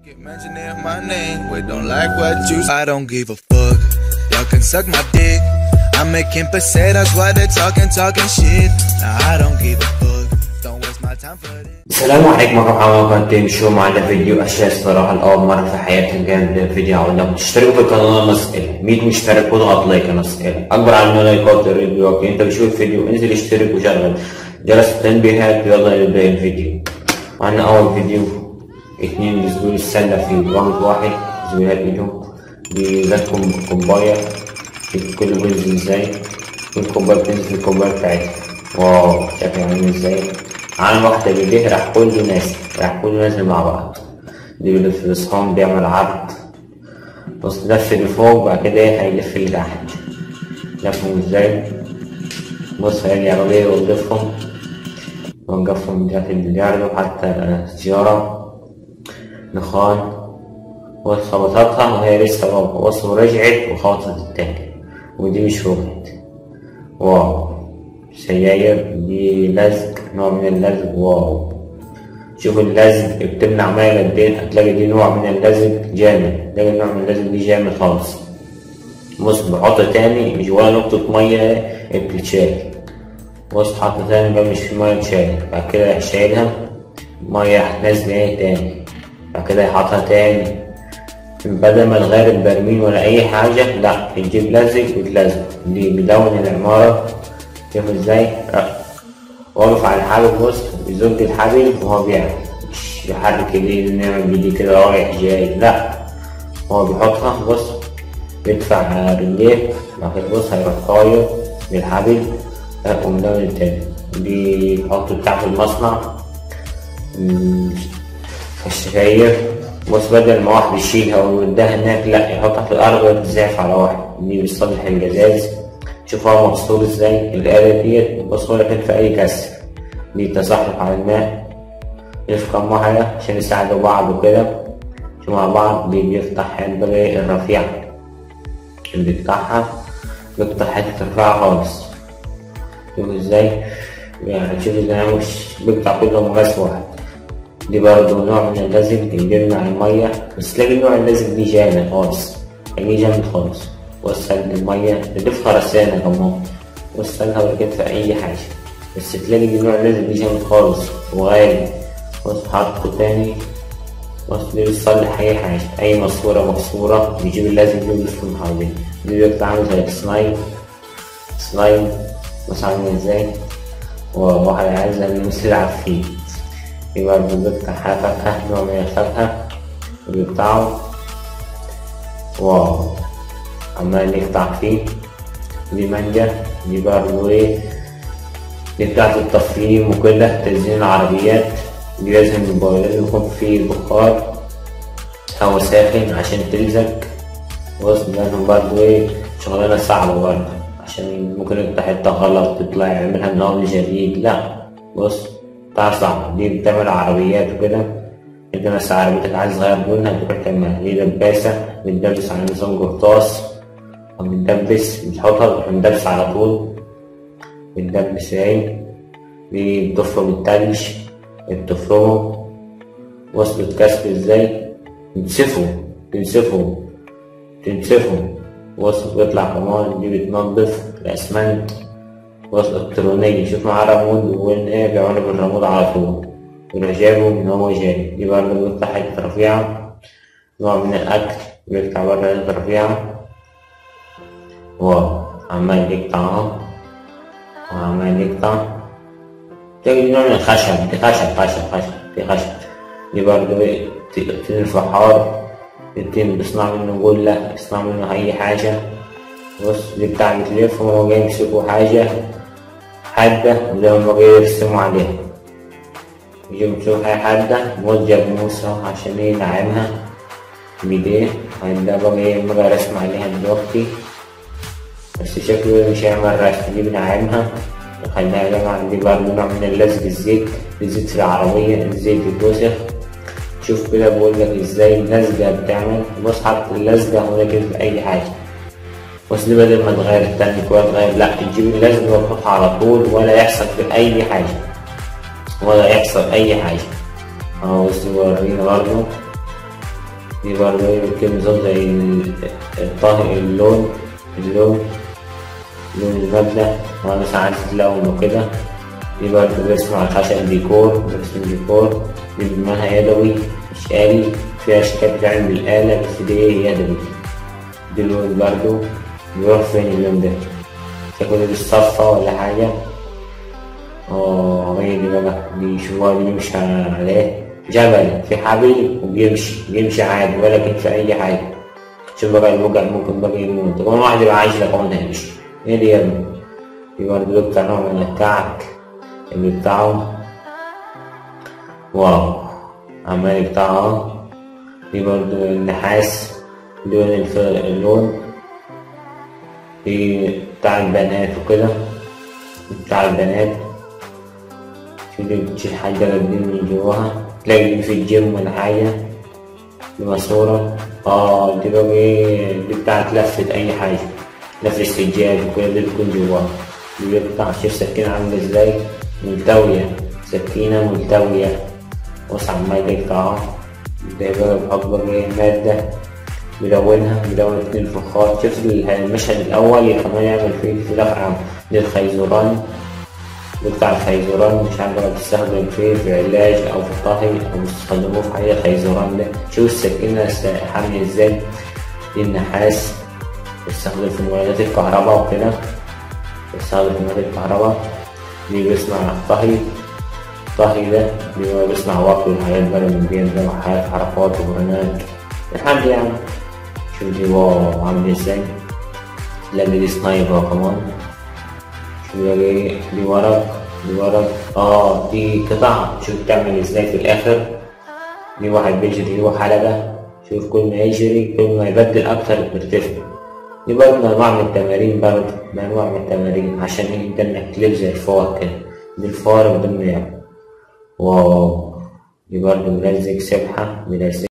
Keep mentioning my name, we don't like what you I don't give a fuck. Y'all can suck my dick. I'm making pesetas while they're talking, talking shit. Nah, I don't give a fuck. Don't waste my time for this. السلام عليكم ورحمة الله وبركاته شو معنا فيديو أشياء الصراحة لأول مرة في حياتي جايب فيديو عاوز لكم تشتركوا في القناة أنا أسئلة 100 مشترك واضغط لايك أنا أسئلة أكبر عن لايكات الفيديو أنت بتشوف الفيديو انزل اشترك وشغل جرس التنبيهات يلا نبدأ الفيديو معنا أول فيديو اتنين بيسجلوا السلة في رابط واحد زميلها بإيدهم بيذاكروا كوباية كل بينزل ازاي كل كوباية بتنزل في الكوباية بتاعتها واو شكل عامل ازاي عالم واحدة بيديه راح كله نازل راح كله نازل مع بعض دي بيلف الإصحاب بيعمل عرض بص لف اللي فوق بعد كده ايه هيلف اللي تحت لفهم ازاي بص هيجي عربية يوقفهم وقفهم تحت البلياردو حتى السيارة نخان بص خبطتها وهي لسه واقفة بص ورجعت وخبطت التاني ودي مش وقعت واو سجاير دي لزق نوع من اللزق واو شوف اللزق بتمنع ميه قد ايه هتلاقي دي نوع من اللزق جامد تلاقي نوع من اللزق دي جامد خالص بص بحط تاني مش ولا نقطة مية بتتشال بص حط تاني بقى مش في مية تشال بعد كده يروح شايلها مية هتنزل ايه تاني بعد كده يحطها تاني بدل ما تغير البرميل ولا أي حاجة لأ تجيب لزق وتلزق دي بدون العمارة شوف ازاي واقف على الحبل بص بيزج الحبل وهو بيعمل مش يحرك ايديه نعمل بايديه كده رايح جاي لا هو بيحطها بص بيدفع رجليه بعد كده بص هيروح طاير بالحبل ومن ده التاني بيحطه بتاع في المصنع في الشفاير بص بدل ما واحد يشيلها ويوديها هناك لا يحطها في الأرض ويتزاف على واحد دي بيصلح الجزاز شوف هو مكسور ازاي الآلة ديت مكسورة كده في أي كسر دي تسحلق على الماء يلف كم واحدة عشان يساعدوا بعض وكده شوف مع بعض دي بيفتح البلاي الرفيع اللي بيفتحها بيفتح حتة رفيعة خالص شوف ازاي يعني شوف ازاي مش بيقطع كلهم غاز واحد دي برضه نوع من اللزق بيمنع المية بس تلاقي نوع اللزق دي جامد خالص يعني جامد خالص وسل المية نضيف خرسانة كمان وسلها ولا كده في أي حاجة بس تلاقي النوع لازم دي جامد خالص وغالي بص حطه تاني بص دي بتصلح أي حاجة أي ماسورة مكسورة بيجيب اللازم دي ويلف حواليه دي بيبقى عامل زي السلايم سلايم بص عامل ازاي وواحد عايز المثل يلعب فيه يبقى بيقطع فاكهة نوع من الفاكهة وبيقطعه واو عمال يقطع فيه دي مانجا دي برضه ايه دي بتاعت التفريم وكده تزيين العربيات دي لازم الموبايلات يكون فيه بخار هوا ساخن عشان تلزق بص لأنهم برضه ايه شغلانة صعبة برضه عشان ممكن يقطع حتة غلط تطلع يعملها من أول جديد لا بص بتاع صعب دي بتعمل عربيات وكده انت بس عربيتك عايز تغير لونها تروح تعملها دي دباسة بتدبس على نظام قرطاس بتدبس بتحطها تروح مدبس على طول بتدبس اهي دي بتفرم التلج بتفرمه وصلت كسر ازاي تنسفه تنسفه تنسفه وصلت بيطلع كمان دي بتنضف الأسمنت وصلة إلكترونية شوف معاه رمود وين ايه بيعملوا بالرمود على طول يروح جايبه من هو جاي دي برضه بيطلع حتة رفيعة نوع من الأكل بيطلع برا حتة رفيعة واو عمال يقطع اهو وعمال يقطع تلاقي نوع من الخشب دي خشب خشب خشب دي خشب دي برضه ايه تين الفحار التين بيصنع منه جلة بيصنع منه أي حاجة بص دي بتاع بتلف وهو جاي يمسكوا حاجة حادة وده هما جاي يرسموا عليها يجيب يشوف حاجة حادة موجه بموسى عشان ينعمها بإيديه هيبدأ بقى ايه بقى رسم عليها دلوقتي بس شكله مش هيعمل رسم دي بنعمها وخليها يا جماعة دي برضه نوع من اللزق الزيت الزيت في العربية الزيت بيتوسخ شوف كده بقول لك ازاي اللزقة بتعمل بص حط اللزقة هنا كده في أي حاجة بس دي بدل ما تغير التانك ولا تغير لا تجيب اللزقة وتحطها على طول ولا يحصل في أي حاجة ولا يحصل أي حاجة أهو بص ورينا برضه دي برضه ايه بتجيب نظام زي ال- الطهي اللون اللون لون المادة وأنا مثلا عايز تلون وكده دي برضه برسم على الخشب ديكور برسم ديكور دي بنعملها يدوي مش آلي في أشكال بتتعمل بالآلة بس دي إيه يدوي دي اللون برضه بيروح فين اللون ده تاكل دي الصفة ولا حاجة اه هي دي بقى دي شوفها دي بيمشي عليه جبل في حبل وبيمشي بيمشي عادي ولا كان في أي حاجة شوف بقى الموجع ممكن بقى يموت كمان واحد يبقى عايش لك وانت هيمشي ايه دي يا ابني في برضه بتاع نوع من الكعك اللي بتاعه واو عمال بتاعه في برضه النحاس لون الف- اللون في بتاع البنات وكده بتاع البنات في دي بتشيل حاجة جامدين من جواها تلاقي دي في الجيم ولا حاجة دي ماسورة اه دي بقى ايه دي بتاعت لفة أي حاجة لفة السجاد وكده دي بتكون جواها دي بتاع شوف سكينة عاملة ازاي ملتوية سكينة ملتوية بص عمال يقطعها ده بقى بحط بقى ايه مادة ملونها ملون اتنين فخار شوف المشهد الأول كمان يعمل فيه في الأخر دي الخيزران بتاع الخيزران مش عارف بقى بتستخدم فيه في علاج أو في طهي أو بتستخدموه في حاجة الخيزران ده شوف السكينة حامية ازاي دي النحاس بتستخدم في مولدات الكهرباء وكده بتستخدم في مولدات الكهرباء دي بيصنع طهي الطهي ده اللي هو بيصنع وقت والحاجات بقى من دي ده وحاجات حركات وبرنامج لحد يعني شوف دي واو عامل ازاي لا دي سنايبر كمان شوف ده ايه دي ورق دي ورق اه دي قطع شوف بتعمل ازاي في الاخر دي واحد بيجري هو حلبة شوف كل ما يجري كل ما يبدل اكتر بيرتفع دي برضه انواع من التمارين برضه انواع من التمارين عشان ايه قدامك كليب زي الفار كده دي الفار بدون يعني واو دي برضه ملزق سبحة ملزق